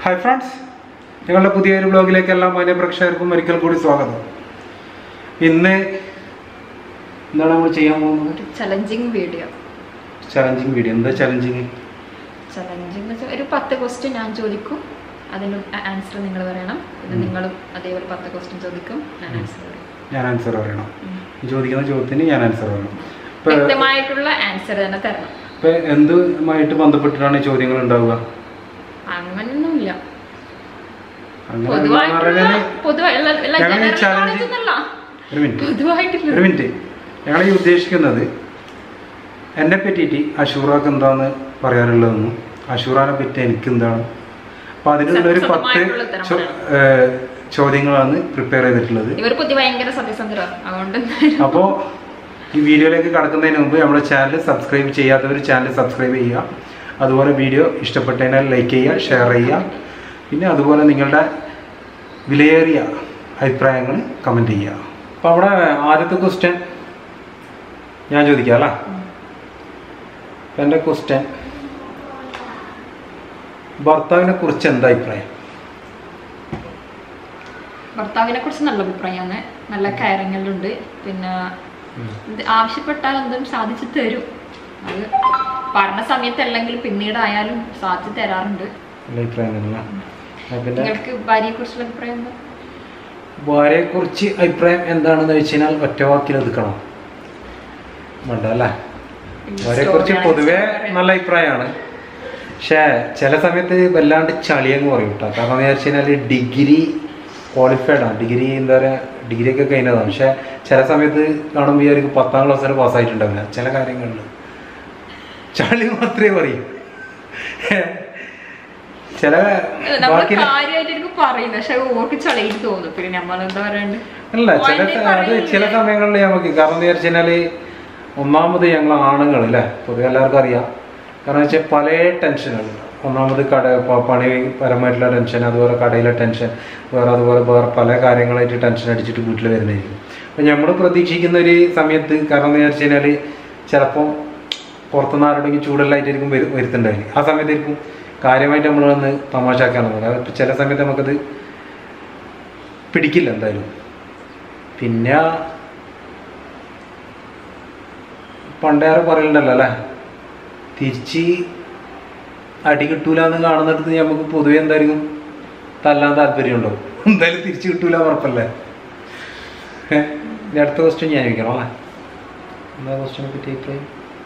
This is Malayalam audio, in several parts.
ഹായ് ഫ്രണ്ട്സ് ഞങ്ങളുടെ പുതിയൊരു ബ്ലോഗിലേക്ക് എല്ലാ മാന്യ പ്രേക്ഷകർക്കും ഒരിക്കൽ കൂടി സ്വാഗതം ഇന്ന് എന്താണ് നമ്മൾ ചെയ്യാൻ പോകുന്നത് ചലഞ്ചിങ് വീഡിയോ ചലഞ്ചിങ് വീഡിയോ എന്താ ചലഞ്ചിങ് ചലഞ്ചിങ് വെച്ചാൽ ഒരു പത്ത് ക്വസ്റ്റ്യൻ ഞാൻ ചോദിക്കും അതിന് ആൻസർ നിങ്ങൾ പറയണം ഇത് നിങ്ങളും അതേപോലെ പത്ത് ക്വസ്റ്റ്യൻ ചോദിക്കും ഞാൻ ആൻസർ പറയും ഞാൻ ആൻസർ പറയണം ഉം. ഈ ചോദിക്കുന്ന ചോദ്യത്തിന് ഞാൻ ആൻസർ പറയണം ഇപ്പൊ വ്യക്തമായിട്ടുള്ള ആൻസർ തന്നെ തരണം ഇപ്പൊ എന്തുമായിട്ട് ബന്ധപ്പെട്ടിട്ടാണ് ഈ ചോദ്യങ്ങൾ ഉണ്ടാവുക അങ്ങനൊന്നുമില്ല അങ്ങനെ പൊതുവായിട്ടുള്ള പറഞ്ഞാല് പൊതുവായുള്ള എല്ലാ ഞങ്ങൾ ഈ general challenge- knowledge ഒന്നുമല്ല. ഒരു മിനിറ്റ് പൊതുവായിട്ടുള്ള ഒരു മിനിറ്റ് ഞങ്ങൾ ഈ ഉദ്ദേശിക്കുന്നത് എന്നെ പറ്റിയിട്ട് അഷൂറാക്ക് എന്താന്ന് പറയാനുള്ളതെന്നും അഷൂറാനെ പറ്റി എനിക്ക് എന്താണ് അപ്പൊ അതിനുള്ള ഒരു പത്ത് സത്യസന്ധമായിട്ടുള്ള ഉത്തരം ചോ- ഏഹ് ചോദ്യങ്ങളാണ് പ്രിപ്പയർ ചെയ്തിട്ടുള്ളത് ഇവർ പുതിയ ഭയങ്കര സത്യസന്ധരാണ് അതുകൊണ്ട് അപ്പോൾ ഈ വീഡിയോയിലേക്ക് കടക്കുന്നതിന് മുമ്പ് നമ്മുടെ ചാനൽ സബ്സ്ക്രൈബ് ചെയ്യാത്തവർ ചാനൽ സബ്സ്ക്രൈബ് ചെയ്യുക അതുപോലെ വീഡിയോ ഇഷ്ടപ്പെട്ടതിനാൽ ലൈക്ക് ചെയ്യുക ഷെയർ ചെയ്യുക പിന്നെ അതുപോലെ നിങ്ങളുടെ വിലയേറിയ അഭിപ്രായങ്ങൾ കമൻറ്റ് ചെയ്യുക അപ്പോൾ അവിടെ ആദ്യത്തെ ക്വസ്റ്റ്യൻ ഞാൻ ചോദിക്കാം അല്ലേ അപ്പം എൻ്റെ ക്വസ്റ്റ്യൻ ഭർത്താവിനെ കുറിച്ച് എന്താ അഭിപ്രായം ഭർത്താവിനെ കുറിച്ച് നല്ല അഭിപ്രായമാണ് നല്ല കാര്യങ്ങളുണ്ട് പിന്നെ ഇത് ആവശ്യപ്പെട്ടാൽ എന്തും സാധിച്ചു തരും അത് പറഞ്ഞ സമയത്ത് അല്ലെങ്കിൽ പിന്നീട് ആയാലും സാധിച്ചു തരാറുണ്ട് നല്ല അഭിപ്രായം തന്നെ പിന്നെ നിങ്ങൾക്ക് ഭാര്യയെ കുറിച്ചുള്ള അഭിപ്രായം എന്താ ഭാര്യയെ കുറിച്ച് അഭിപ്രായം എന്താണെന്ന് വെച്ച് കഴിഞ്ഞാൽ ഒറ്റ വാക്കിൽ ഒതുക്കണം വേണ്ട അല്ലേ ഭാര്യയെ കുറിച്ച് പൊതുവെ നല്ല അഭിപ്രായമാണ് പക്ഷേ ചില സമയത്ത് വല്ലാണ്ട് ചളിയെന്ന് പറയും കേട്ടോ കാരണം എന്ന് വെച്ച് കഴിഞ്ഞാൽ ഡിഗ്രി ക്വാളിഫൈഡ് ആണ് ഡിഗ്രി എന്താ പറയുക ഡിഗ്രി ഒക്കെ കഴിഞ്ഞതാണ് പക്ഷേ ചില സമയത്ത് കാണുമ്പോൾ വിചാരിക്കും പത്താം ക്ലാസ് വരെ പാസ്സായിട്ടുണ്ടാവില്ല ചില കാര്യങ്ങളിൽ ചളി മാത്രമേ പറയൂ ചില നമ്മൾ ബാക്കി കാര്യമായിട്ട് എനിക്ക് പറയുന്നത് പക്ഷെ ഓർക്ക് ചളയിൽ തോന്നും പിന്നെ നമ്മൾ എന്താ പറയണ്ട് അല്ല ചില Point സ- അത് പറയില്ലേ? ചില സമയങ്ങളിൽ നമുക്ക് കാരണം എന്ന് വിചാരിച്ചു കഴിഞ്ഞാല് ഒന്നാമത് ഞങ്ങൾ ആണുങ്ങൾ അല്ലേ പൊതുവെ എല്ലാവർക്കും അറിയാം കാരണം വെച്ചാൽ പല ടെൻഷനുകൾ ഒന്നാമത് കട പ- പണിപരമായിട്ടുള്ള ടെൻഷൻ അതുപോലെ കടയിലെ ടെൻഷൻ വേറെ അതുപോലെ വേറെ പല കാര്യങ്ങളായിട്ട് ടെൻഷൻ അടിച്ചിട്ട് വീട്ടിൽ വരുന്നതായിരിക്കും അപ്പം നമ്മൾ പ്രതീക്ഷിക്കുന്ന ഒരു സമയത്ത് കാരണം എന്ന് വിചാരിച്ചു കഴിഞ്ഞാൽ ചിലപ്പോൾ പുറത്തുനിന്ന് ആരുടെങ്കിലും ചൂടെല്ലായിട്ടായിരിക്കും വരു വരുത്തുണ്ടാവില്ല ആ സമയത്തായിരിക്കും കാര്യമായിട്ട് നമ്മൾ വന്ന് തമാശാക്കാൻ തുടങ്ങുക അപ്പം ചില സമയത്ത് നമുക്കത് പിടിക്കില്ല എന്തായാലും പിന്നെ പണ്ടേറെ പറയലുണ്ടല്ലോ അല്ലേ തിരിച്ച് അടി കിട്ടൂല എന്ന് കാണുന്നിടത്ത് നമുക്ക് പൊതുവെ എന്തായിരിക്കും തല്ലാൻ താല്പര്യമുണ്ടോ എന്തായാലും തിരിച്ച് കിട്ടൂല ഉറപ്പല്ലേ ഏ? ഇനി അടുത്ത ക്വസ്റ്റ്യൻ ഞാൻ ചോദിക്കണം അല്ലേ എന്താ ക്വസ്റ്റ്യനെ പറ്റി അഭിപ്രായം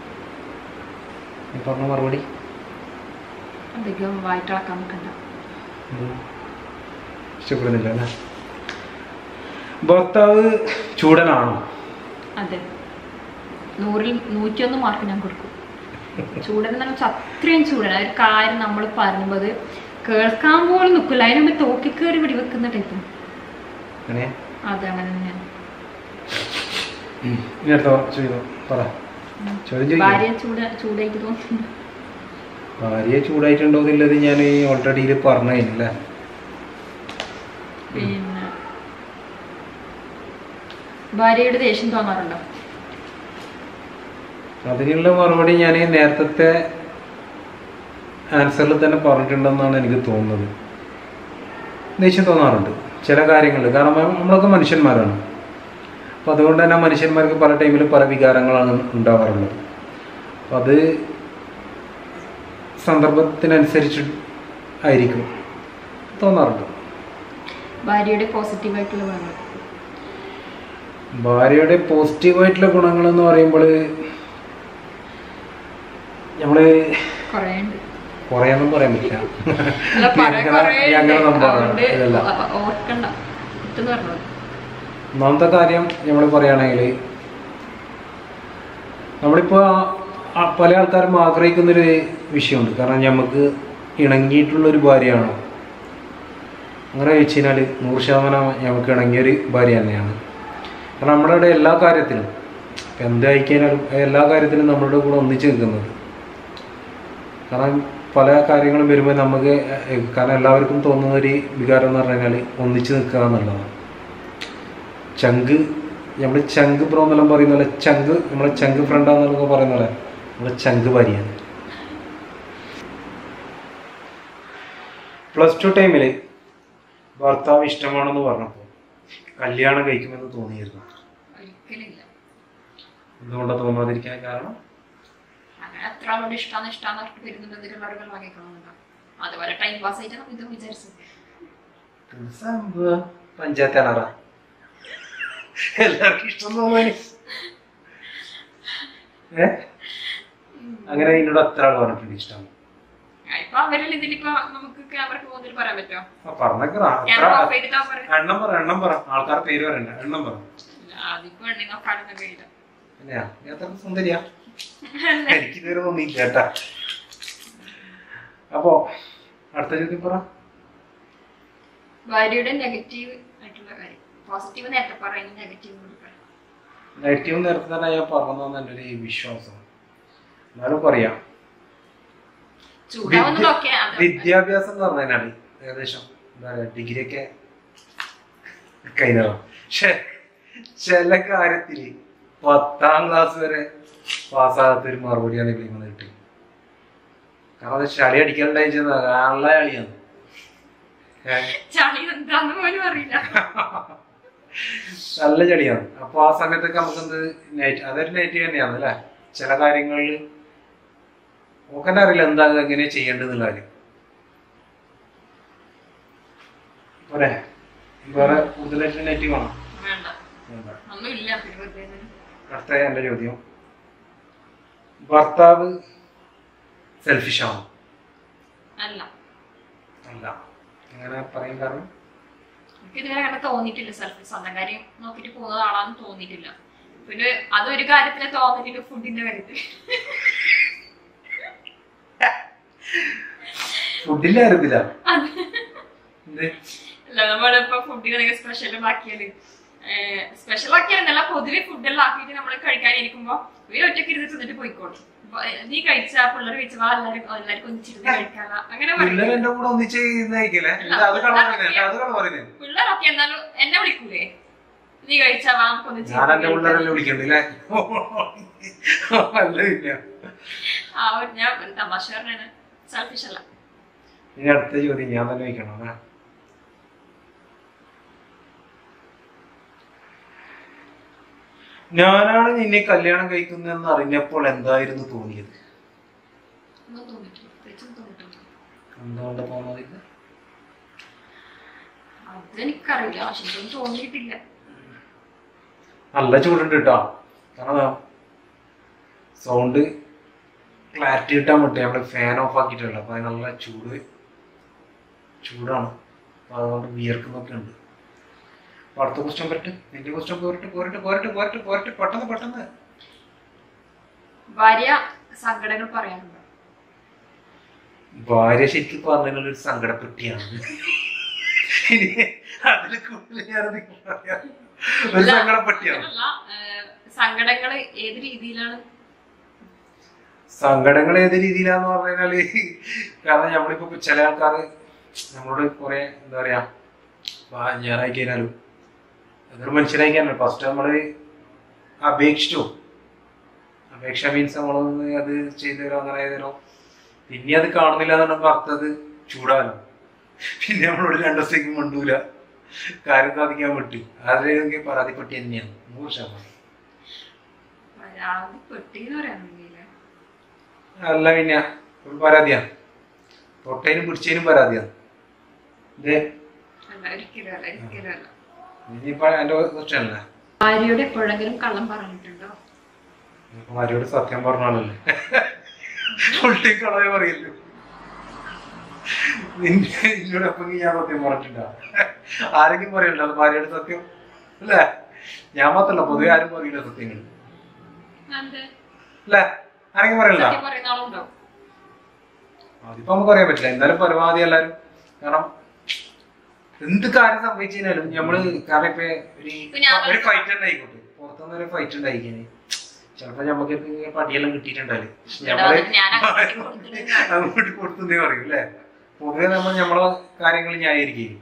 നീ പറഞ്ഞ മറുപടി അധികം വായിട്ടിളക്കാൻ നിൽക്കണ്ട ഉം. ഇഷ്ടപ്പെടുന്നില്ല അല്ലേ ഭർത്താവ് ചൂടനാണോ അതെ നൂറിൽ നൂറ്റിയൊന്ന് മാർക്ക് ഞാൻ കൊടുക്കും ചൂടൻ എന്ന് വെച്ചാൽ അത്രയും ചൂടൻ ആ ഒരു കാര്യം നമ്മൾ പറയുമ്പോൾ അത് കേൾക്കാൻ പോലും നിൽക്കില്ല അതിന് മുമ്പ് തോക്കിക്കേറി വെടിവെക്കുന്ന ടൈപ്പ് അങ്ങനെ അതെ അങ്ങനെ തന്നെയാണ് ഇനി അടുത്ത ചോദ്യം പറ ചോദ്യം ചോദിക്കാം ഭാര്യ ചൂട ചൂടായിട്ട് തോന്നുന്നു ഭാര്യയെ ചൂടായിട്ടുണ്ടോ എന്നുള്ളത് ഞാൻ ഓൾറെഡി ഇത് പറഞ്ഞു കഴിഞ്ഞല്ലേ പിന്നെ ഭാര്യയുടെ ദേഷ്യം തോന്നാറുണ്ടോ അതിനുള്ള മറുപടി ഞാൻ നേരത്തെ ആൻസറിൽ തന്നെ പറഞ്ഞിട്ടുണ്ടെന്നാണ് എനിക്ക് തോന്നുന്നത് ദേഷ്യം തോന്നാറുണ്ട് ചില കാര്യങ്ങളിൽ കാരണം നമ്മളൊക്കെ മനുഷ്യന്മാരാണ് അപ്പം അതുകൊണ്ട് തന്നെ മനുഷ്യന്മാർക്ക് പല ടൈമിലും പല വികാരങ്ങളാണ് ഉണ്ടാവാറുള്ളത് അപ്പം അത് സന്ദർഭത്തിനനുസരിച്ച് ആയിരിക്കും തോന്നാറുണ്ട് ഭാര്യയുടെ പോസിറ്റീവായിട്ടുള്ള ഗുണങ്ങൾ ഭാര്യയുടെ പോസിറ്റീവായിട്ടുള്ള ഗുണങ്ങൾ എന്ന് പറയുമ്പോൾ നമ്മൾ കുറേ ഉണ്ട് കുറേയൊന്നും പറയാൻ പറ്റില്ല അല്ല, പറയാൻ കുറേ ഉണ്ട്. ഞങ്ങളുടെ നമ്പാണ് അതുകൊണ്ട് ഇതല്ല ഓ- ഓർക്കണ്ട ഇതെന്ന് പറഞ്ഞത് ഒന്നാമത്തെ കാര്യം നമ്മൾ പറയുകയാണെങ്കിൽ നമ്മളിപ്പോൾ പല ആൾക്കാരും ആഗ്രഹിക്കുന്നൊരു വിഷയമുണ്ട് കാരണം നമുക്ക് ഇണങ്ങിയിട്ടുള്ളൊരു ഭാര്യയാണോ അങ്ങനെ ചോദിച്ചു കഴിഞ്ഞാൽ നൂറ് ശതമാനം നമുക്ക് ഇണങ്ങിയൊരു ഭാര്യ തന്നെയാണ് കാരണം നമ്മുടെ ഇവിടെ എല്ലാ കാര്യത്തിലും ഇപ്പം എന്ത് അയക്കാനും എല്ലാ കാര്യത്തിലും നമ്മളുടെ കൂടെ ഒന്നിച്ച് നിൽക്കുന്നത് കാരണം പല കാര്യങ്ങളും വരുമ്പോൾ നമുക്ക് ഏഹ്, കാരണം എല്ലാവർക്കും തോന്നുന്ന ഒരു വികാരം എന്ന് പറഞ്ഞു കഴിഞ്ഞാൽ ഒന്നിച്ച് നിൽക്കുക എന്നുള്ളതാണ് ചങ്ക് നമ്മൾ ചങ്ക് ബ്രോ എന്നെല്ലാം പറയുന്ന പോലെ ചങ്ക് നമ്മളെ ചങ്ക് ഫ്രണ്ടാന്നൊക്കെ പറയുന്ന പോലെ നമ്മളെ ചങ്ക് ഭാര്യയാണ് പ്ലസ് ടു ടൈമിൽ ഭർത്താവ് ഇഷ്ടമാണെന്ന് പറഞ്ഞപ്പോൾ കല്യാണം കഴിക്കുമെന്ന് തോന്നിയിരുന്നു ഒരിക്കലില്ല എന്തുകൊണ്ടാണ് തോന്നാതിരിക്കാൻ കാരണം അങ്ങനെ എത്ര ആളോട് ഇഷ്ടമാണ് ഇഷ്ടമാന്ന് പറഞ്ഞിട്ട് വരുന്നുണ്ട് എന്തെങ്കിലും ഒരു വെള്ളം കേൾക്കണമെന്നുണ്ടോ അതുപോലെ ടൈം പാസ് ആയിട്ട് നമുക്ക് ഇതും വിചാരിച്ചത് സംഭവം പഞ്ചായത്ത് അണറ എല്ലാവർക്കും ഇഷ്ടം തോന്നാന് ഏ അങ്ങനെ എന്നോട് അത്ര ആൾ പറഞ്ഞിട്ടുണ്ട് ഇഷ്ടം ഇപ്പൊ അവരിൽ ഇതിലിപ്പോ നമുക്ക് ക്യാമറക്ക് പോകുന്നതിൽ പറയാൻ പറ്റുമോ ആ പറഞ്ഞേക്കറ ക്യാമറ ഓഫ് ചെയ്തിട്ടാ പറയാം എണ്ണം പറ എണ്ണം പറ ആൾക്കാർ പേര് പറയണ്ട എണ്ണം പറ അതിപ്പോ എണ്ണി നോക്കാനൊന്നും കഴിയില്ല പിന്നെയാ നീ അത്ര സുന്ദരിയാ എനിക്ക് ഇതുവരെ തോന്നിയില്ല കേട്ടാ അപ്പോ അടുത്ത ചോദ്യം പറ ഭാര്യയുടെ നെഗറ്റീവ് ആയിട്ടുള്ള കാര്യം പോസിറ്റീവ് നേരത്തെ പറയുന്നത് നെഗറ്റീവ് കൂടി പറയാം നെഗറ്റീവ് നേരത്തെ തന്നെ ഞാൻ പറഞ്ഞതെന്ന് എൻ്റെ ഒരു വിശ്വാസം എന്നാലും പറയാം ചൂടാവുന്നതൊക്കെ അത് വിദ്യാഭ്യാസം എന്ന് പറഞ്ഞാല് ഏകദേശം എന്താ പറയാ ഡിഗ്രി ഒക്കെ കഴിഞ്ഞതാണ് പക്ഷെ ചില കാര്യത്തില് പത്താം ക്ലാസ് വരെ പാസ്സാകാത്ത ഒരു മറുപടിയാണ് ഇവിടെ കിട്ടി കാരണം അത് ചളി അടിക്കാനുണ്ടായി നല്ല ചളിയാണ് ഏ? ചളി എന്താന്ന് പോലും അറിയില്ല നല്ല ചളിയാണ് അപ്പൊ ആ സമയത്തൊക്കെ നമുക്ക് എന്ത് നെറ്റ് അതൊരു നെഗറ്റീവ് തന്നെയാണ് അല്ലേ ചില കാര്യങ്ങളിൽ നമുക്കെന്നെ അറിയില്ല എന്താ ഇത് എങ്ങനെയാ ചെയ്യേണ്ടതെന്നുള്ള കാര്യം പോരെ വേറെ കൂടുതലായിട്ട് നെഗറ്റീവ് ആണോ വേണ്ട വേണ്ട. ഒന്നും ഇല്ല പിന്നെ വെറുതെ ഇത്. അടുത്ത എന്റെ ചോദ്യം ഭർത്താവ് സെൽഫിഷ് ആണോ അല്ല അല്ല അങ്ങനെ പറയാൻ കാരണം എനിക്ക് ഇതുവരെ അങ്ങനെ തോന്നിയിട്ടില്ല സെൽഫ് സ്വന്തം കാര്യം നോക്കിട്ട് പോകുന്ന ആളാന്ന് തോന്നിയിട്ടില്ല പിന്നെ അതൊരു കാര്യത്തിലെ തോന്നിയിട്ടില്ല ഫുഡിന്റെ കാര്യത്തിൽ ഫുഡിന്റെ കാര്യത്തില അത് എന്ത് അല്ല നമ്മളിപ്പോ ഫുഡിന് എന്തെങ്കിലും സ്പെഷ്യൽ ആക്കിയാല് സ്പെഷ്യൽ ആക്കിയാലല്ല പൊതുവെ ഫുഡെല്ലാം ആക്കിയിട്ട് നമ്മൾ കഴിക്കാൻ ഇരിക്കുമ്പോ ഇവര് ഒറ്റയ്ക്ക് ഇരുന്ന് തിന്നിട്ട് പോയിക്കോളും അപ്പൊ, ഏ, നീ കഴിച്ച പിള്ളേർ കഴിച്ച വാ എല്ലാരും എല്ലാവർക്കും ഒന്നിച്ചിരുന്ന് കഴിക്കാല അങ്ങനെ പിള്ളേർ പറയും എന്റെ കൂടെ ഒന്നിച്ച് നയിക്കില്ലേ അത് കള പറയുന്നത് അത് കള പറയുന്നത് പിള്ളേരൊക്കെ എന്നാലും എന്നെ വിളിക്കൂലേ നീ കഴിച്ച വാ നമുക്ക് ഒന്നിച്ച് ഞാൻ എന്റെ ഇരുന്ന് കഴിക്കാം. പിള്ളേരെല്ലാം വിളിക്കണ്ടല്ലേ അല്ല ഇല്ല ആ ഒരു ഞാൻ ഒരു തമാശ പറഞ്ഞാണ് സെൽഫിഷ് അല്ല ഇനി അടുത്ത ചോദ്യം ഞാൻ തന്നെ വയ്ക്കണം അല്ലേ ഞാനാണ് നിന്നെ കല്യാണം കഴിക്കുന്നതെന്ന് അറിഞ്ഞപ്പോൾ എന്തായിരുന്നു തോന്നിയത് ഒന്നും തോന്നിയിട്ടില്ല പ്രത്യേകിച്ചൊന്നും തോന്നിയിട്ടില്ല എന്തുകൊണ്ട് തോന്നുന്നത് അതെനിക്കറിയില്ല പക്ഷെ എനിക്കൊന്നും തോന്നിയിട്ടില്ല നല്ല ചൂടുണ്ട് കേട്ടോ കാരണം സൗണ്ട് ക്ലാരിറ്റി കിട്ടാൻ വേണ്ടി നമ്മൾ ഫാൻ ഓഫ് ആക്കിയിട്ടുള്ള അപ്പൊ അതിന് നല്ല ചൂട് ചൂടാണ് അപ്പൊ അതുകൊണ്ട് വിയർക്കുന്നൊക്കെ ഉണ്ട് അപ്പൊ അടുത്ത ക്വസ്റ്റ്യൻ പറ്റേ നിന്റെ ക്വസ്റ്റ്യൻ പോരട്ടെ പോരട്ടെ പോരട്ടെ പോരട്ടെ പോരട്ടെ പെട്ടെന്ന് പെട്ടെന്ന് ഭാര്യ സങ്കടങ്ങൾ പറയാറുണ്ട് ഭാര്യ ശരിക്കും പറഞ്ഞാൽ ഒരു സങ്കടപ്പെട്ടിയാണ് ഇനി അതിൽ കൂടുതൽ ഞാനത് പറയാം. ഒരു സങ്കടപ്പെട്ടിയാണ് അങ്ങനല്ല, ഏഹ്, സങ്കടങ്ങള് ഏത് രീതിയിലാണ് സങ്കടങ്ങൾ ഏത് രീതിയിലാന്ന് പറഞ്ഞു കഴിഞ്ഞാല് കാരണം നമ്മളിപ്പോ ചില ആൾക്കാർ നമ്മളോട് കുറെ എന്താ പറയാ വാ, ഞാനായി കഴിഞ്ഞാലും അതൊരു മനുഷ്യനായി കഴിഞ്ഞാലും ഫസ്റ്റ് നമ്മള് അപേക്ഷിച്ചു അപേക്ഷ മീൻസ് നമ്മളൊന്ന് അത് ചെയ്തു തരോ അങ്ങനെ ചെയ്തു തരോ പിന്നെ അത് കാണുന്നില്ല എന്നുണ്ടെങ്കിൽ അർത്ഥത് ചൂടാലോ പിന്നെ നമ്മളോട് രണ്ടു ദിവസത്തേക്ക് മണ്ടൂല കാര്യം സാധിക്കാൻ പറ്റി അതിലേക്ക് പരാതിപ്പെട്ടി തന്നെയാണ് നൂറ് ശതമാനം പരാതി പെട്ടിന്ന് പറയാനുണ്ടെങ്കിൽ അല്ല പിന്നെ ഒരു പരാതിയാണ് തൊട്ടേനും പിടിച്ചതിനും പരാതിയാണ് ഇതേ അല്ല ഒരിക്കലും അല്ല ഒരിക്കലും അല്ല ഇനിയിപ്പോ എന്റെ ക്വസ്റ്റ്യൻ അല്ലേ ഭാര്യയോട് എപ്പോഴെങ്കിലും കള്ളം പറഞ്ഞിട്ടുണ്ടോ ഭാര്യയോട് സത്യം പറഞ്ഞാലല്ലേ ഉൾട്ടി കളയെ പറയല്ലോ നിന്റെ എന്നോട് എപ്പം ഞാൻ സത്യം പറഞ്ഞിട്ടുണ്ടോ ആരെങ്കിലും പറയണ്ടോ അത് ഭാര്യയോട് സത്യം അല്ലേ ഞാൻ മാത്രല്ല പൊതുവെ ആരും പറയില്ല സത്യങ്ങൾ എന്ത് അല്ലേ ആരെങ്കിലും പറയണ്ട സത്യം പറയുന്ന ആളുണ്ടോ അതിപ്പോ നമുക്ക് പറയാൻ പറ്റില്ല എന്തായാലും പരമാവധി എല്ലാരും കാരണം എന്ത് കാര്യം സംഭവിച്ചു കഴിഞ്ഞാലും നമ്മള് കാരണം ഇപ്പൊ ഒരു ഇപ്പൊ ഞാൻ ഒരു ഫൈറ്റ് ഉണ്ടായിക്കോട്ടെ പുറത്തുനിന്ന് ഒരു ഫൈറ്റ് ഉണ്ടായിക്കാന് ചിലപ്പോ നമുക്ക് പടിയെല്ലാം കിട്ടിയിട്ടുണ്ടാല് നമ്മള് ഞാൻ അങ്ങോട്ട് കൊടുത്തിട്ടുണ്ട്. അങ്ങോട്ട് കൊടുത്തേ പറയും അല്ലേ പൊതുവെ നമ്മൾ നമ്മളെ കാര്യങ്ങൾ ന്യായീകരിക്കും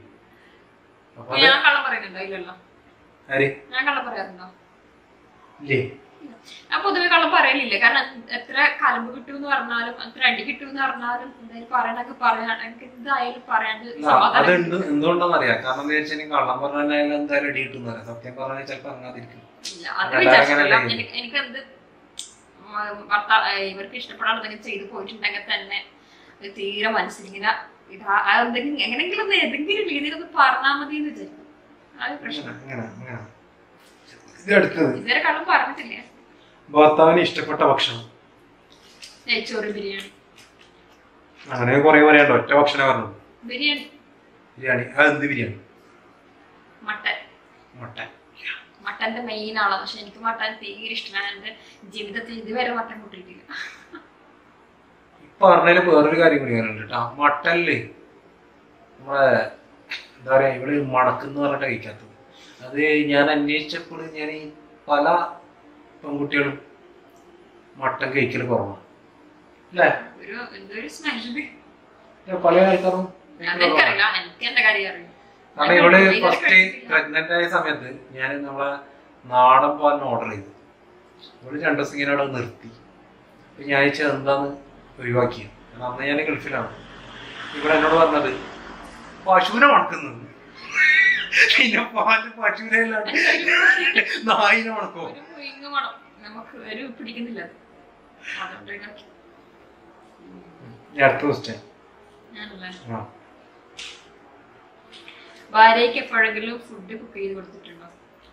അപ്പൊ ഇപ്പൊ അത് ഞാൻ കള്ളം പറയുന്നുണ്ടോ ഇല്ലല്ലോ ആര് ഞാൻ കള്ളം പറയാറുണ്ടോ ഇല്ലേ ഞാൻ പൊതുവെ കള്ളം പറയലില്ല കാരണം എത്ര കലമ്പ് കിട്ടും എന്ന് പറഞ്ഞാലും എത്ര അടി കിട്ടും എന്ന് പറഞ്ഞാലും എന്തായാലും പറയണൊക്കെ പറയാൻ എനിക്ക് എന്തായാലും പറയാണ്ട് അത് സമാധാനം ഉണ്ട് എന്തുകൊണ്ടാണെന്നറിയാം കാരണം എന്താ വെച്ചാൽ കള്ളം പറഞ്ഞാൽ എന്തായാലും അടി കിട്ടുന്ന പറയാം സത്യം പറഞ്ഞാൽ ചിലപ്പോ അങ്ങാതിരിക്കും ഇല്ല, അത് അല്ല, വിചാരിച്ചിട്ടില്ല അങ്ങനെയല്ല എനിക്ക് എനിക്ക് എന്ത് ഭർത്താവ് ഇവർക്ക് ഇഷ്ടപ്പെടാൻ എന്തെങ്കിലും ചെയ്ത് പോയിട്ടുണ്ടെങ്കിൽ തന്നെ അത് തീരെ മനസ്സിലിങ്ങനെ ഇതാ ആ എന്തെങ്കിലും എങ്ങനെങ്കിലും ഒന്ന് ഏതെങ്കിലും രീതിയിൽ ഒന്ന് പറഞ്ഞാൽ മതി എന്ന് വിചാരിക്കും അത് പ്രശ്നം അങ്ങനെ അങ്ങനെ അങ്ങനെ ഇത് അടുത്തത് ഇതുവരെ കള്ളം പറഞ്ഞിട്ടില്ല ഭർത്താവിന് ഇഷ്ടപ്പെട്ട ഭക്ഷണം നെയ്ച്ചോറ് ബിരിയാണി അങ്ങനെ കുറെ പറയാണ്ട് ഒറ്റ ഭക്ഷണം പറഞ്ഞു ബിരിയാണി ബിരിയാണി അത് എന്ത് ബിരിയാണി മട്ടൻ മട്ടൻ മട്ടന്റെ മെയിൻ ആളാണ് പക്ഷെ എനിക്ക് മട്ടൻ തീരെ ഇഷ്ടമാണ് എന്റെ ജീവിതത്തിൽ ഇതുവരെ മട്ടൻ കൂട്ടിയിട്ടില്ല ഇപ്പൊ പറഞ്ഞതിൽ വേറൊരു കാര്യം കൂടി ഞാനുണ്ട് കേട്ടോ മട്ടനില് നമ്മളെ എന്താ പറയാ ഇവള് മടക്കുന്ന പറഞ്ഞിട്ട് കഴിക്കാത്തത് അത് ഞാൻ അന്വേഷിച്ചപ്പോൾ ഞാൻ ഈ പല പെൺകുട്ടികളും മട്ടൻ കഴിക്കൽ കുറവാണ് അല്ലേ ഒരു എന്തോ ഒരു സ്മെല്ല് ഇല്ല, പല ആൾക്കാരും കഴിക്കല് കുറവാണ്. അതെനിക്കറിയില്ല എനിക്ക് എന്റെ കാര്യം അറിയാം കാരണം ഇവള് ഇതുവരെ ഫസ്റ്റ് കഴിച്ചിട്ടില്ല. പ്രഗ്നന്റ് ആയ സമയത്ത് ഞാൻ നമ്മളെ നാടൻ പാലിന് ഓർഡർ ചെയ്തു ഇവള് രണ്ടു ദിവസം ഇങ്ങനെ അവിടെ നിർത്തി അപ്പൊ ഞാൻ അയച്ചത് എന്താന്ന് ഒഴിവാക്കി കാരണം അന്ന് ഞാൻ ഗൾഫിലാണ് ഇവിടെ എന്നോട് പറഞ്ഞത് പശുവിനെ മണക്കുന്നു പിന്നെ പാല് പശുവിനെ അല്ലാണ്ട് നായിനെ മണക്കോ ഒരു മുയിങ്ങ് മണം നമുക്ക് ഒരു പിടിക്കുന്നില്ല അത് അതുകൊണ്ട് ഒഴിവാക്കി. ഞാൻ അടുത്ത ക്വസ്റ്റ്യൻ ഞാനല്ലേ ആ ഭാര്യയ്ക്ക് എപ്പോഴെങ്കിലും ഫുഡ് കുക്ക് ചെയ്ത് കൊടുത്തിട്ടുണ്ടോ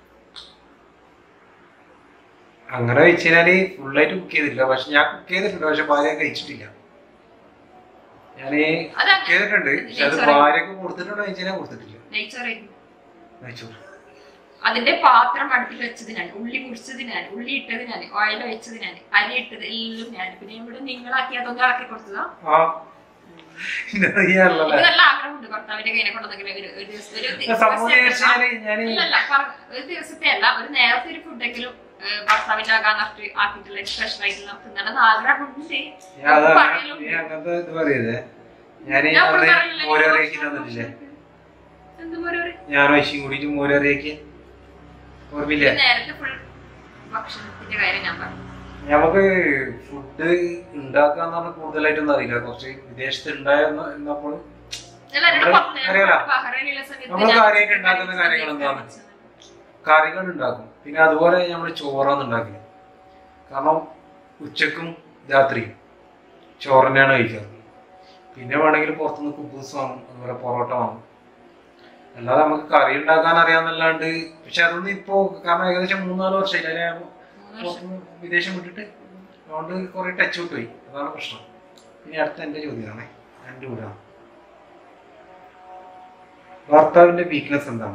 അങ്ങനെ കഴിച്ചു കഴിഞ്ഞാല് ഫുള്ളായിട്ട് കുക്ക് ചെയ്തിട്ടില്ല പക്ഷെ ഞാൻ കുക്ക് ചെയ്തിട്ടുണ്ട് പക്ഷെ ഭാര്യ കഴിച്ചിട്ടില്ല ഞാന് അതാ കുക്ക് ചെയ്തിട്ടുണ്ട് പക്ഷെ അത് Sorry. ഭാര്യക്ക് കൊടുത്തിട്ടുണ്ടോ കഴിച്ചു കഴിഞ്ഞാൽ കൊടുത്തിട്ടില്ല നെയ്ച്ചോറായിരുന്നു നെയ്ച്ചോറ് അതിന്റെ പാത്രം അടുപ്പിൽ വെച്ചത് ഞാൻ ഉള്ളി മുറിച്ചത് ഞാൻ ഉള്ളി ഇട്ടത് ഞാൻ ഓയിൽ ഒഴിച്ചത് ഞാൻ അരി ഇട്ടത് എല്ലാം ഞാൻ പിന്നെ ഇവിടെ നിങ്ങളാക്കി അതൊന്നും ഇളക്കി കൊടുത്തതാ ആ ഇതറിയാലല്ലേ എനിക്ക് നല്ല ആഗ്രഹമുണ്ട് ഭർത്താവിന്റെ കയ്യിനെ കൊണ്ടുവന്നെങ്കിൽ ഒരു ഒരു ദിവസം ഒരു ദിവസം- സംഭവം വെച്ചാല് ഞാന് ഇല്ലല്ല, പറ- ഒരു ദിവസത്തെ അല്ല ഒരു നേരത്തെ ഒരു ഫുഡെങ്കിലും ഭർത്താവിന്റെ ആകാൻ ആക്കിയിട്ടുള്ള സ്പെഷ്യൽ ആയിട്ടുള്ള തിന്നണമെന്ന് ആഗ്രഹമുണ്ട് ഞാൻ അത് പറയലുണ്ട്. നീ അങ്ങനത്തെ ഇത് പറയരുതേ ഞാന് ഞാൻ അവിടെ എപ്പോഴും പറയില്ലേ, മോരറിയാക്കി ഭക്ഷണം തന്നിട്ടില്ലേ എന്ത് മോരറി ഞാനും ഐശ്വര്യം കൂടിയിട്ട് മോരറിയാക്കി ഓർമ്മയില്ലേ നേരത്തെ ഫുൾ ഭക്ഷണത്തിന്റെ കാര്യം ഞാൻ പറഞ്ഞു നമുക്ക് ഫുഡ് ഉണ്ടാക്കാന്ന് പറഞ്ഞാൽ കൂടുതലായിട്ടൊന്നും അറിയില്ല കുറച്ച് വിദേശത്ത് ഉണ്ടായിരുന്ന എന്നപ്പോൾ ഞാൻ എന്നോട് നമ്മള് പറഞ്ഞു, ഞാൻ അറിയാലോ. ബഹ്റൈനിലുള്ള സമയത്ത് നമ്മള് ഞാൻ കാര്യമായിട്ട് ഉണ്ടാക്കുന്ന കാര്യങ്ങൾ എന്താണ്? കറികൾ ഉണ്ടാക്കും പിന്നെ അതുപോലെ നമ്മൾ ചോറാണ് ഉണ്ടാക്കുക കാരണം ഉച്ചക്കും രാത്രിയും ചോറ് തന്നെയാണ് കഴിക്കാറ് പിന്നെ വേണമെങ്കിൽ പുറത്തുനിന്ന് കുബൂസ് വാങ്ങും അതുപോലെ പൊറോട്ട വാങ്ങും അല്ലാതെ നമുക്ക് കറി ഉണ്ടാക്കാൻ അറിയാന്നല്ലാണ്ട് പക്ഷെ അതൊന്നും ഇപ്പോ കാരണം ഏകദേശം മൂന്നാല് വർഷമായില്ലേ മൂന്ന് വർഷം. പുറത്തുനിന്ന് വിദേശം വിട്ടിട്ട് അതുകൊണ്ട് കുറെ ടച്ച് വിട്ടുപോയി അതാണ് പ്രശ്നം ഇനി അടുത്ത എന്റെ ചോദ്യമാണേ രണ്ട് കൂടാണ് ഭർത്താവിന്റെ വീക്ക്നെസ് എന്താണ്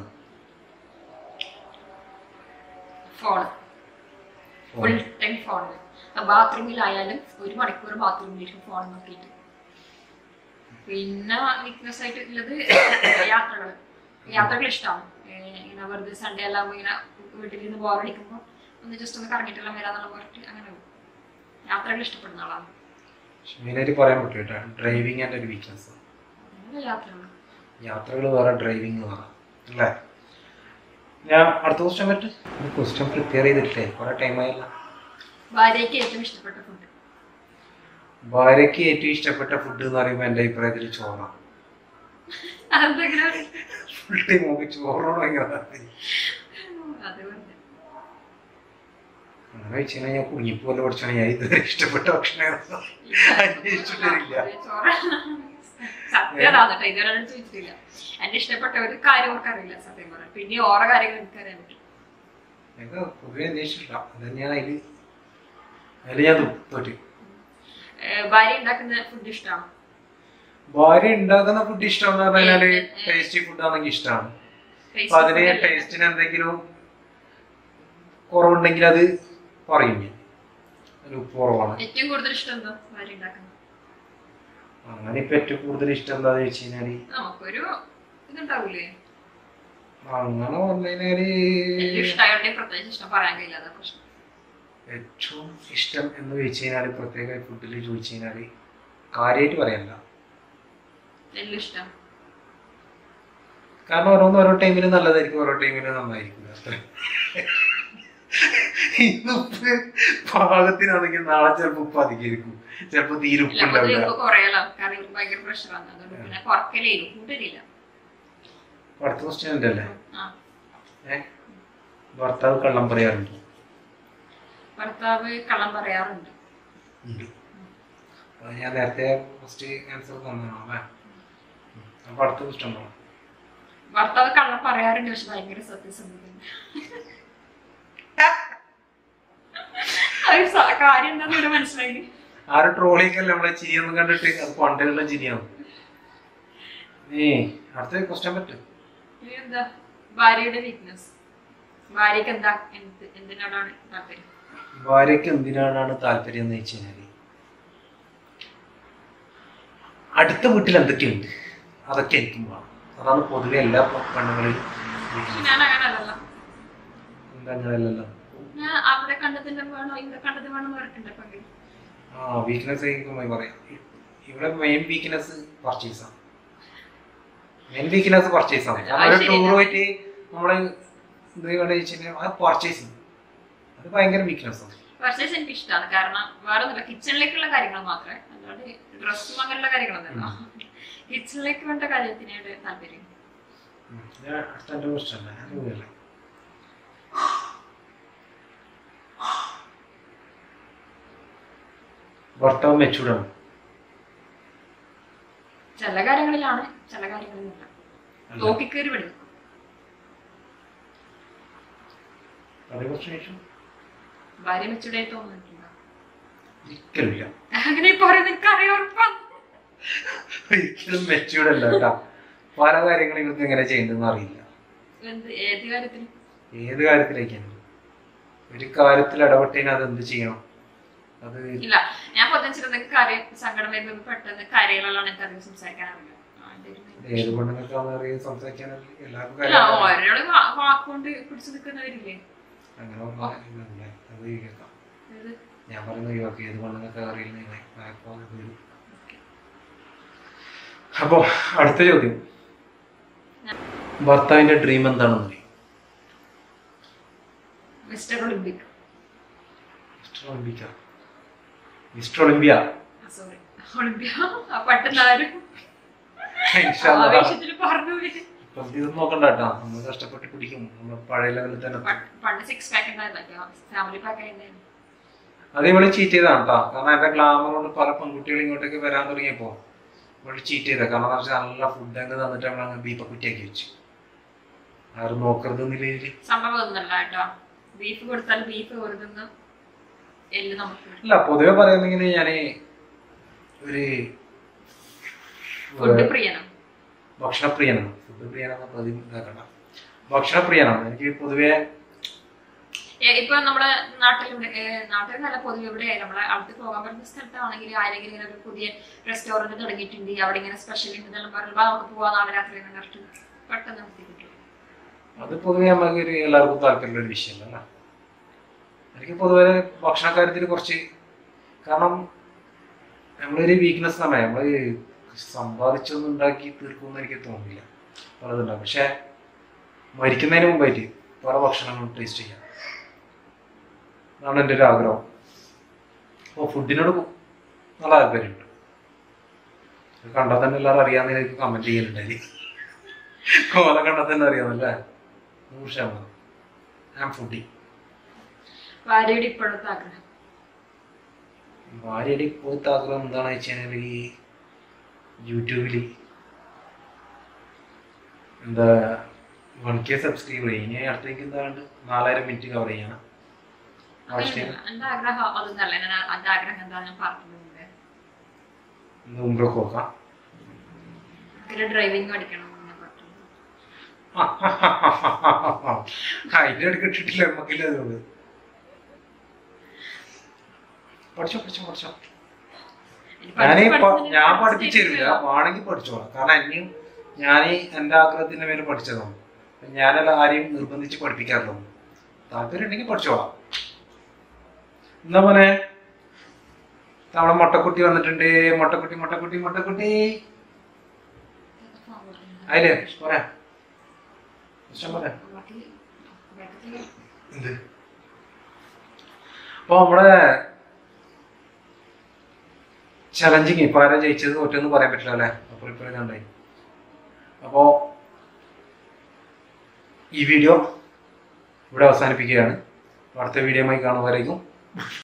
ഫോൺ ഫുൾ ടൈം ഫോണിൽ ബാത്റൂമിലായാലും ഒരു മണിക്കൂർ ബാത്റൂമിലിരിക്കും ഫോൺ നോക്കിയിട്ട് പിന്നെ വീക്ക്നെസ് ആയിട്ട് ഉള്ളത് യാത്രകൾ യാത്രകൾ ഇഷ്ടമാണ് ഇങ്ങനെ വെറുതെ സൺഡേ എല്ലാം ഇങ്ങനെ വീട്ടിൽ നിന്ന് ബോറടിക്കുമ്പോൾ ഒന്ന് ജസ്റ്റ് ഒന്ന് കറങ്ങിയിട്ടെല്ലാം വരാന്നുള്ള പറഞ്ഞിട്ട് അങ്ങനെ പോകും യാത്രകൾ ഇഷ്ടപ്പെടുന്ന ആളാണ് മെയിനായിട്ട് പറയാൻ പറ്റും കേട്ടോ ഡ്രൈവിംഗ് എൻ്റെ ഒരു വീക്ക്നെസ് നല്ല യാത്രകൾ യാത്രകൾ വേറെ ഡ്രൈവിംഗ് വേറെ അല്ലേ ഞാൻ അടുത്ത ക്വസ്റ്റ്യൻ പറ്റും ക്വസ്റ്റ്യൻ പ്രിപ്പയർ ചെയ്തിട്ടില്ലേ കുറെ ടൈം ആയില്ല ഭാര്യയ്ക്ക് ഏറ്റവും ഇഷ്ടപ്പെട്ട ഫുഡ് ഭാര്യയ്ക്ക് ഏറ്റവും ഇഷ്ടപ്പെട്ട ഫുഡ് എന്ന് പറയുമ്പോൾ എൻ്റെ അഭിപ്രായത്തിൽ ചോറാണ് അതെന്തെങ്കിലും ഫുൾ ടൈം നമുക്ക് ചോറിനോട് ഭയങ്കര താല്പര്യം അത് വെറുതെ. അങ്ങനെ വെച്ച് കഴിഞ്ഞാൽ ഞാൻ കുഞ്ഞിപ്പോലെ പഠിച്ചാണ് ഞാൻ ഇതുവരെ ഇഷ്ടപ്പെട്ട ഭക്ഷണം അന്വേഷിച്ചിട്ടില്ല ചോറ് സത്യം അതാണ് കേട്ടോ ഇതുവരെ ആരും ചോദിച്ചിട്ടില്ല എന്റെ ഇഷ്ടപ്പെട്ട ഒരു കാര്യം ഓർക്കറിയില്ല സത്യം പറയാം പിന്നെ ഓരോ കാര്യങ്ങൾ എനിക്കറിയാൻ പറ്റും ഞങ്ങൾ പൊതുവെ അന്വേഷിച്ചിട്ടില്ല അത് തന്നെയാണ് അതിൽ അതിൽ ഞാൻ തു- തോറ്റ് ഏഹ് ഭാര്യ ഉണ്ടാക്കുന്ന ഫുഡ് ഇഷ്ടമാണ് ഭാര്യ ഉണ്ടാക്കുന്ന ഫുഡ് ഇഷ്ടമെന്ന് പറഞ്ഞാല് ടേസ്റ്റി ഫുഡ് ആണെങ്കിൽ ഇഷ്ടമാണ് അപ്പൊ അതിന് ടേസ്റ്റിന് എന്തെങ്കിലും കുറവുണ്ടെങ്കിൽ അത് പറയും ഞാൻ ഒരു ഉപ്പ് കുറവാണ് ഏറ്റവും കൂടുതൽ ഇഷ്ടം എന്താ ഭാര്യ ഉണ്ടാക്കുന്നത് അങ്ങനെ ഇപ്പൊ ഏറ്റവും കൂടുതൽ ഇഷ്ടം എന്താന്ന് വെച്ച് കഴിഞ്ഞാല് നമുക്കൊരു ഇതുണ്ടാവൂലേ അങ്ങനെ പറഞ്ഞു കഴിഞ്ഞാല് ഏറ്റവും ഇഷ്ടമായോണ്ടേ പ്രത്യേകിച്ച് ഇഷ്ടം പറയാൻ കഴിയില്ല അതാ പ്രശ്നം ഏറ്റവും ഇഷ്ടം എന്ന് ചോദിച്ചു കഴിഞ്ഞാല് പ്രത്യേക ഫുഡിൽ ചോദിച്ചു കഴിഞ്ഞാല് കാര്യമായിട്ട് പറയാനില്ല എല്ലാം ഇഷ്ടം കാരണം ഓരോന്ന് ഓരോ ടൈമിൽ നല്ലതായിരിക്കും ഓരോ ടൈമിൽ നന്നായിരിക്കും അത്ര ഇന്നുപ്പ് പാകത്തിനാണെങ്കിൽ നാളെ ചിലപ്പോ ഉപ്പ് അധികരിക്കും ചിലപ്പോ തീരെ ഉപ്പ് ഇല്ല അപ്പൊ അത് ഉണ്ടാവില്ല ഇപ്പൊ കുറയല്ലോ കറി ഭയങ്കര പ്രഷറാണ് അതുകൊണ്ട് പിന്നെ കുറക്കലേ കൂട്ടലില്ല അടുത്ത ക്വസ്റ്റ്യൻ എൻ്റെ അല്ലേ ആ ഏ ഭർത്താവ് കള്ളം പറയാറുണ്ട് ഭർത്താവ് കള്ളം പറയാറുണ്ട് ഉണ്ട് അത് ഞാൻ നേരത്തെ ഫസ്റ്റ് ആൻസർ തന്നതാണോ അല്ലേ ഉം. അപ്പൊ അടുത്ത ക്വസ്റ്റ്യൻ ഉണ്ടോ ഭർത്താവ് കള്ളം പറയാറുണ്ട് പക്ഷെ ഭയങ്കര സത്യസന്ധത അത് സ- കാര്യം എന്താന്ന് ഇവിടെ മനസ്സിലായി ആരും ട്രോളിയൊക്കെയല്ല നമ്മളെ ചിരിയൊന്നും കണ്ടിട്ട് അത് പണ്ടുള്ള ചിരിയാണ് ഏ അടുത്ത ക്വസ്റ്റ്യൻ പറ്റും ഇനി എന്താ ഭാര്യയുടെ വീക്ക്നെസ് ഭാര്യക്ക് എന്താ എന്ത് എന്തിനോടാണ് താല്പര്യം ഭാര്യയ്ക്ക് എന്തിനാണ് താല്പര്യം എന്ന് വെച്ച് കഴിഞ്ഞാല് അടുത്ത വീട്ടിൽ എന്തൊക്കെയുണ്ട് അതൊക്കെ എനിക്കും വേണം അതാണ് പൊതുവെ എല്ലാ പെ- പെണ്ണുങ്ങളിലും പക്ഷെ ഞാൻ അങ്ങനല്ലല്ലോ എന്താ അങ്ങനെയല്ലല്ലോ ഞാൻ അവിടെ കണ്ടതിന്റെ വേണോ ഇവിടെ കണ്ടത് വേണോ എന്ന് പറഞ്ഞിട്ടുണ്ട് പങ്കു ആ വീക്ക്നെസ് പറയാം ഇവിടെ മെയിൻ വീക്ക്നെസ് പർച്ചേസ് ആണ് മെയിൻ വീക്ക്നെസ് പർച്ചേസ് ആണ് അത് നമ്മളൊരു ശരിയാ. ടൂർ പോയിട്ട് നമ്മള് ഇത് കണ്ടു വെച്ചാൽ അത് പർച്ചേസിങ് അത് ഭയങ്കര വീക്ക്നെസ് ആണ് പർച്ചേസ് എനിക്ക് ഇഷ്ടമാണ് കാരണം വേറെ ഒന്നുമില്ല കിച്ചണിലേക്കുള്ള കാര്യങ്ങൾ മാത്രമേ അല്ലാണ്ട് ഡ്രസ്സും അങ്ങനെയുള്ള കാര്യങ്ങളൊന്നുമില്ല കിച്ചണിലേക്ക് വേണ്ട കാര്യത്തിനായിട്ട് താല്പര്യം ഉം. ഞാൻ അടുത്ത എൻ്റെ ക്വസ്റ്റ്യൻ അല്ല ഞാൻ പോവുകയല്ല. ഭർത്താവ് മെച്ചൂർഡാണ് ചില കാര്യങ്ങളിലാണ് ചില കാര്യങ്ങളിലല്ല നോക്കിക്കേറി പഠിക്കും അതേക്കുറിച്ച് ചോദിച്ചു ഭാര്യ മെച്ചൂടായി തോന്നുന്നുണ്ടോ ഒരിക്കലുമില്ല അങ്ങനെ പറയുന്നത് എനിക്കറിയാം ഉറപ്പാണ് ഒരിക്കലും മെച്ചൂർഡ് അല്ല കേട്ടോ പല കാര്യങ്ങളും ഇവർക്ക് എങ്ങനെ ചെയ്യേണ്ടതെന്ന് അറിയില്ല എന്ത് ഏത് കാര്യത്തിൽ ഏത് കാര്യത്തിലേക്കാണ് ഒരു കാര്യത്തിൽ ഇടപെട്ടതിന് അത് എന്ത് ചെയ്യണം അത് ഇല്ല ഞാൻ പൊതച്ചിരുന്ന കാര്യം സങ്കടം വരുമ്പോൾ പെട്ടെന്ന് കരയിലാണ് എനിക്ക് അധികം സംസാരിക്കാൻ അറിയില്ല ആ, എൻ്റെ ഒരു main ഏത് പെണ്ണുങ്ങൾക്കാന്ന് അറിയാൻ സംസാരിക്കാൻ അറിയില്ല. എല്ലാവർക്കും അല്ല കാര്യം ഒരാള് വാ- വാക്കുകൊണ്ട് പിടിച്ചു നിൽക്കുന്നവരില്ലേ അങ്ങനെ പറഞ്ഞാൽ അത് കേൾക്കാം ഇത് ഞാൻ പറയുന്ന ഒഴിവാക്കി ഏത് പെണ്ണുങ്ങൾക്ക് അറിയില്ല അപ്പോ അടുത്ത ചോദ്യം ഭർത്താവിന്റെ ഡ്രീം എന്താണെന്ന് അറിയും മിസ്റ്റർ ഒളിമ്പിക് മിസ്റ്റർ ഒളിമ്പിക്ക മിസ്റ്റർ ഒളിമ്പിയ സോറി ഒളിമ്പിയ ആ പെട്ടെന്ന് ആരും ഇൻഷാ അല്ലാ. ആവേശത്തിൽ പറഞ്ഞു പോയി. ഇപ്പൊ ഇതൊന്നും നോക്കണ്ട കേട്ടോ നമ്മൾ കഷ്ടപ്പെട്ട് പിടിക്കും നമ്മൾ പഴയ ലെവലിൽ തന്നെ എത്തും. പ- പണ്ട് സിക്സ് പാക്ക് ഉണ്ടായിരുന്നു ഫാമിലി പാക്ക് ആയിരുന്നു അത് ഇവള് ചീറ്റ് ചെയ്താണ് കേട്ടോ കാരണം എന്റെ ഗ്ലാമർ കൊണ്ട് പല പെൺകുട്ടികൾ ഇങ്ങോട്ടേക്ക് വരാൻ തുടങ്ങിയപ്പോ ഇവള് ചീറ്റ് ചെയ്ത കാരണം എന്താ വെച്ചാൽ നല്ല ഫുഡ് അങ്ങ് തന്നിട്ട് നമ്മൾ അങ്ങ് ബീഫ് കുറ്റിയാക്കി വെച്ചു ആരും നോക്കരുത് നിലയിൽ സംഭവം ഒന്നല്ല കേട്ടോ ബീഫ് കൊടുത്താൽ ബീഫ് വെറുതെന്ന് എല്ല് നമുക്ക് കിട്ടും. അല്ല പൊതുവെ പറയുന്നെങ്കിൽ ഞാന് ഒരു ഫുഡ് പ്രിയനാണ് ഭക്ഷണപ്രിയനാണ് ഫുഡ് പ്രിയനാണ് പ്രതി ഇതാക്കണ്ട ഭക്ഷണപ്രിയനാണ് എനിക്ക് പൊതുവെ ഏ, ഇപ്പൊ നമ്മുടെ നാട്ടിലുണ്ട് ഏ, നാട്ടിൽ നല്ല പൊതുവെ ഇവിടെ നമ്മളെ അടുത്ത് പോകാൻ പറ്റുന്ന സ്ഥലത്താണെങ്കിൽ ആരെങ്കിലും ഇങ്ങനെ ഒരു പുതിയ റെസ്റ്റോറന്റ് തുടങ്ങിയിട്ടുണ്ട് അവിടെ ഇങ്ങനെ സ്പെഷ്യൽ ഉണ്ടെന്നെല്ലാം പറയുമ്പോൾ നമുക്ക് പോവാൻ നാളെ രാത്രി അങ്ങനെ ഇറക്കി പെട്ടെന്ന് നിർത്തി കിട്ടും അത് പൊതുവെ നമുക്ക് ഒരു എല്ലാവർക്കും താല്പര്യമുള്ള ഒരു വിഷയമല്ല എനിക്ക് പൊതുവെ ഭക്ഷണക്കാര്യത്തിൽ കുറച്ച് കാരണം നമ്മളൊരു വീക്ക്നെസ് ആണ് നമ്മൾ സമ്പാദിച്ചൊന്നും ഉണ്ടാക്കി തീർക്കുമെന്ന് എനിക്ക് തോന്നുന്നില്ല പലതുണ്ടാവും പക്ഷെ മരിക്കുന്നതിന് മുമ്പായിട്ട് പല ഭക്ഷണങ്ങളും ടേസ്റ്റ് ചെയ്യാം അതാണ് എൻ്റെ ഒരു ആഗ്രഹം അപ്പോൾ ഫുഡിനോട് നല്ല താല്പര്യമുണ്ട് ഇത് കണ്ടാൽ തന്നെ എല്ലാവരും അറിയാമെന്ന് എനിക്ക് കമൻറ്റ് ചെയ്യുന്നുണ്ടായി കോല കണ്ടാൽ തന്നെ അറിയാമല്ലേ നൂറ് ശതമാനം ഞാൻ ഫുഡി ഭാര്യയുടെ ഇപ്പോഴത്തെ ആഗ്രഹം ഭാര്യയുടെ ഇപ്പോഴത്തെ ആഗ്രഹം എന്താണെന്ന് വെച്ച് കഴിഞ്ഞാൽ ഈ യൂട്യൂബിൽ എന്താ വൺ കെ സബ്സ്ക്രൈബർ ചെയ്യും ഇനി അടുത്തേക്ക് എന്താണ്ട് നാലായിരം മിനിറ്റ് കവർ ചെയ്യണം വാച്ച് ടൈം അങ്ങനെയല്ല. എന്റെ ആഗ്രഹം അതൊന്നല്ല ഞാൻ എന്റെ ആഗ്രഹം എന്താ ഞാൻ പറഞ്ഞിട്ടുണ്ട് ഇന്ന് മുമ്പൊക്കെ നോക്കാം എനിക്ക് ഡ്രൈവിംഗ് പഠിക്കണം എന്ന് ഞാൻ പറഞ്ഞു അതിന്റെ ഇടയ്ക്ക് ഇട്ടിട്ടില്ല നമുക്കില്ല അതുകൊണ്ട് പഠിച്ചോ പഠിച്ചോ പഠിച്ചോ എനിക്ക് ഞാനീ പഠിച്ച് പ- പഠിച്ച് ഞാൻ പഠിച്ച് പഠിപ്പിച്ചു തരില്ല വേണമെങ്കിൽ പഠിച്ചോളാം കാരണം എന്നെയും ഞാൻ എന്റെ ആഗ്രഹത്തിന്റെ മേലെ പഠിച്ചതാണ് അപ്പൊ ഞാനല്ല ആരെയും നിർബന്ധിച്ച് പഠിപ്പിക്കാറില്ല താല്പര്യം ഉണ്ടെങ്കിൽ പഠിച്ചോളാം എന്താ മോനെ നമ്മളെ മുട്ടക്കുട്ടി വന്നിട്ടുണ്ട് മുട്ടക്കുട്ടി മുട്ടക്കുട്ടി മുട്ടക്കുട്ടി അതിലേ പറയാ ഇഷ്ടം പറയാ ബാക്കി- ബാക്കി എന്ത് അപ്പോൾ നമ്മുടെ ചലഞ്ചിങ് ഇപ്പം ആരാ ജയിച്ചത് തോറ്റെന്ന് പറയാൻ പറ്റില്ല അല്ലേ അപ്പോൾ ഇപ്പോൾ കണ്ടായി അപ്പോൾ ഈ വീഡിയോ ഇവിടെ അവസാനിപ്പിക്കുകയാണ് അടുത്ത വീഡിയോയുമായി കാണുന്നവരേക്കും